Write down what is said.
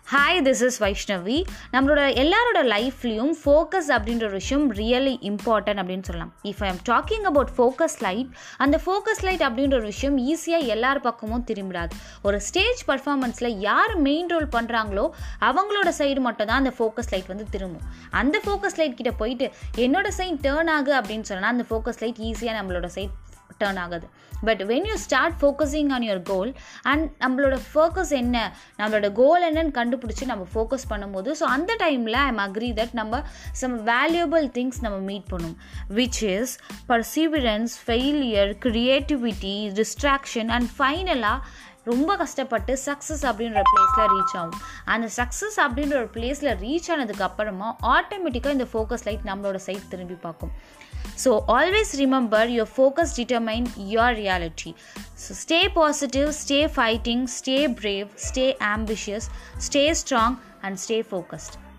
hi this is Vaishnavi நம்மளோட எல்லாரோட லைஃப்லேயும் focus அப்படின்ற ஒரு விஷயம் ரியலி இம்பார்ட்டன்ட் அப்படின்னு சொல்லலாம் if I am talking about focus light அந்த ஃபோக்கஸ் லைட் அப்படின்ற ஒரு விஷயம் ஈஸியாக எல்லார் பக்கமும் திரும்பிடாது ஒரு ஸ்டேஜ் பர்ஃபார்மன்ஸில் யார் மெயின் ரோல் பண்ணுறாங்களோ அவங்களோட சைடு மட்டும் தான் அந்த ஃபோக்கஸ் லைட் வந்து திரும்பும் அந்த ஃபோக்கஸ் லைட் கிட்ட போயிட்டு என்னோட சைட் டேர்ன் ஆகு அப்படின்னு சொன்னால் அந்த ஃபோக்கஸ் லைட் ஈஸியாக நம்மளோட சைட் டேர்ன் ஆகுது but when you start focusing on your goal and நம்மளோட ஃபோக்கஸ் என்ன நம்மளோட கோல் என்னன்னு கண்டுபிடிச்சி நம்ம ஃபோக்கஸ் பண்ணும்போது ஸோ அந்த டைமில் ஐ எம் அக்ரி தட் நம்ம சம் வேல்யூபிள் திங்ஸ் நம்ம மீட் பண்ணும் which is perseverance failure creativity distraction and ஃபைனலாக ரொம்ப கஷ்டப்பட்டு சக்ஸஸ் அப்படின்ற பிளேஸில் ரீச் ஆகும் அந்த சக்ஸஸ் அப்படின்ற ஒரு பிளேஸில் ரீச் ஆனதுக்கு அப்புறமா ஆட்டோமேட்டிக்காக இந்த ஃபோக்கஸ் லைட் நம்மளோட சைட் திரும்பி பார்க்கும் so always remember your focus determine your reality so stay positive stay fighting stay brave stay ambitious stay strong and stay focused